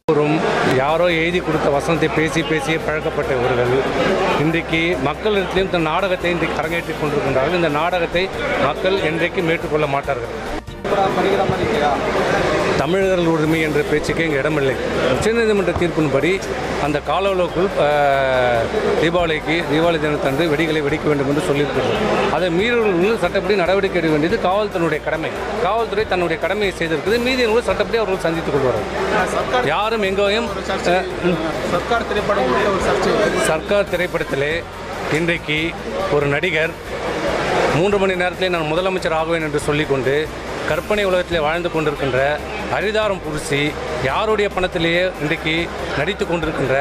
ஒருவரும் யாரோ எழுதி கொடுத்த வசனத்தை பேசி பேசி பழக்கப்பட்ட இவர்கள் இன்றைக்கு மக்களிடத்திலும் இந்த நாடகத்தை இன்றைக்கு அரங்கேற்றி கொண்டிருக்கின்றார்கள் இந்த நாடகத்தை மக்கள் என்றைக்கும் ஏற்றுக்கொள்ள மாட்டார்கள் தமிழர்கள் உரிமை என்ற பேச்சுக்கே இங்கே இடமில்லை உச்சநீதிமன்ற தீர்ப்பின்படி அந்த கால அளவுக்குள் அஹ், தீபாவளிக்கு தீபாவளி தினத்தன்று வெடிகளை வெடிக்க வேண்டும் என்று சொல்லியிருக்கிறது அதை மீறவர்கள் சட்டப்படி நடவடிக்கை எடுக்க வேண்டியது காவல்துறையினுடைய கடமை காவல்துறை தன்னுடைய கடமையை செய்திருக்குது மீதியவர்கள் சட்டப்படி அவர்கள் சந்தித்துக் கொள்வார்கள் யாரும் எங்கேயும் அஹ், சர்க்கார் திரைப்படம் உள்ளிட்ட ஒரு சர்ச்சை சர்க்கார் திரைப்படத்திலே இன்றைக்கு ஒரு நடிகர் மூன்று மணி நேரத்திலே நான் முதலமைச்சர் ஆகுவேன் என்று சொல்லிக்கொண்டு கற்பனை உலகத்திலே வாழ்ந்து கொண்டிருக்கின்ற அரிதாரம் புரிசி யாருடைய பணத்திலேயே இன்றைக்கு நடித்து கொண்டிருக்கின்ற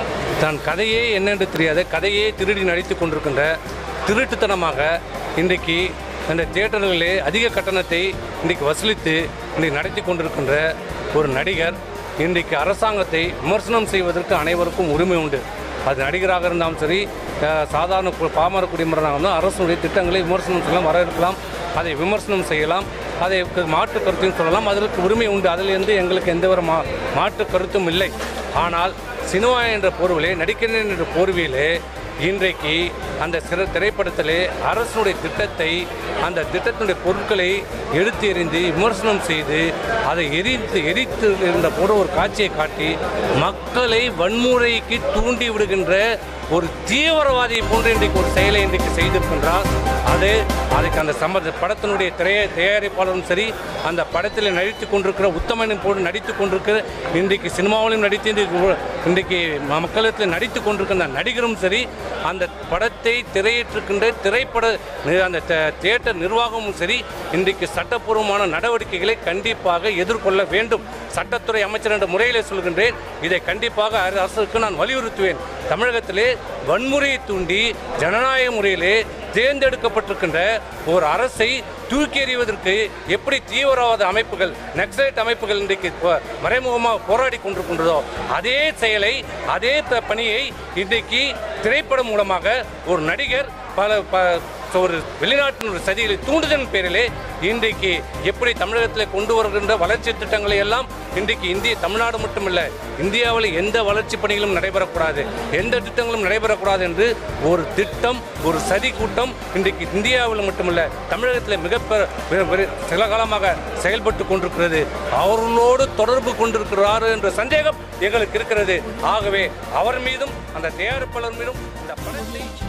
தன் கதையே என்னென்று தெரியாத கதையே திருடி நடித்து கொண்டிருக்கின்ற திருட்டுத்தனமாக இன்றைக்கு அந்த தியேட்டர்களிலே அதிக கட்டணத்தை இன்றைக்கு வசூலித்து இன்றைக்கு நடத்தி கொண்டிருக்கின்ற ஒரு நடிகர் இன்றைக்கு அரசாங்கத்தை விமர்சனம் செய்வதற்கு அனைவருக்கும் உரிமை உண்டு அது நடிகராக இருந்தாலும் சரி அஹ், சாதாரண கு- பாமர குடிமகனாக இருந்தாலும் அரசுடைய திட்டங்களை விமர்சனம் செய்யலாம் வரவேற்கலாம் அதை விமர்சனம் செய்யலாம் அதை க- மாற்று கருத்தையும் சொல்லலாம் அதற்கு உரிமை உண்டு அதில் இருந்து எங்களுக்கு எந்த ஒரு மா மாற்று கருத்தும் இல்லை ஆனால் சினிமா என்ற போர்விலே நடிக்கிறேன் என்ற போர்விலே இன்றைக்கு அந்த சிற திரைப்படத்திலே அரசுடைய திட்டத்தை அந்த திட்டத்தினுடைய பொருட்களை எடுத்து எறிந்து விமர்சனம் செய்து அதை எரித்து எரித்து இருந்த போட ஒரு காட்சியை காட்டி மக்களை வன்முறைக்கு தூண்டி விடுகின்ற ஒரு தீவிரவாதியை போன்று இன்றைக்கு ஒரு செயலை இன்றைக்கு செய்திருக்கின்றார் அது அதுக்கு அந்த சம்மந்த படத்தினுடைய திரைய தயாரிப்பாளரும் சரி அந்த படத்தில் நடித்து கொண்டிருக்கிற உத்தமனும் போட்டு நடித்து கொண்டிருக்கிற இன்றைக்கு சினிமாவிலும் நடித்து இன்றைக்கு இன்றைக்கு ம- மக்களிடத்தில் நடித்து கொண்டிருக்கிற அந்த நடிகரும் சரி அந்த படத்தை திரையிட்டிருக்கின்ற திரைப்பட நி- அந்த தே- தியேட்டர் நிர்வாகமும் சரி இன்றைக்கு சட்டப்பூர்வமான நடவடிக்கைகளை கண்டிப்பாக எதிர்கொள்ள வேண்டும் சட்டத்துறை அமைச்சர் என்ற முறையிலே சொல்கின்றேன் இதை கண்டிப்பாக அரசுக்கு நான் வலியுறுத்துவேன் தமிழகத்திலே வன்முறையை தூண்டி ஜனநாயக முறையிலே தேர்ந்தெடுக்கப்பட்டிருக்கின்ற ஒரு அரசை தூக்கி எறிவதற்கு எப்படி தீவிரவாத அமைப்புகள் நக்சலைட் அமைப்புகள் இன்றைக்கு போ- மறைமுகமாக போராடி கொண்டிருக்கின்றதோ அதே செயலை அதே ப- பணியை இன்றைக்கு திரைப்படம் மூலமாக ஒரு நடிகர் பல ப ஒரு வெளிநாட்டின் ஒரு சதிகளை தூண்டுதல் பேரிலே இன்றைக்கு எப்படி தமிழகத்தில் கொண்டு வருகின்ற வளர்ச்சி திட்டங்களை எல்லாம் இன்றைக்கு இந்திய தமிழ்நாடு மட்டுமல்ல இந்தியாவில் எந்த வளர்ச்சி பணிகளும் நடைபெறக்கூடாது எந்த திட்டங்களும் நடைபெறக்கூடாது என்று ஒரு திட்டம் ஒரு சதி கூட்டம் இன்றைக்கு இந்தியாவில் மட்டுமல்ல தமிழகத்தில் மிக பெ- பெ- பெரு- சில காலமாக செயல்பட்டு கொண்டிருக்கிறது அவர்களோடு தொடர்பு கொண்டிருக்கிறார் என்ற சந்தேகம் எங்களுக்கு இருக்கிறது ஆகவே அவர் மீதும் அந்த தயாரிப்பாளர் மீதும் இந்த படத்தை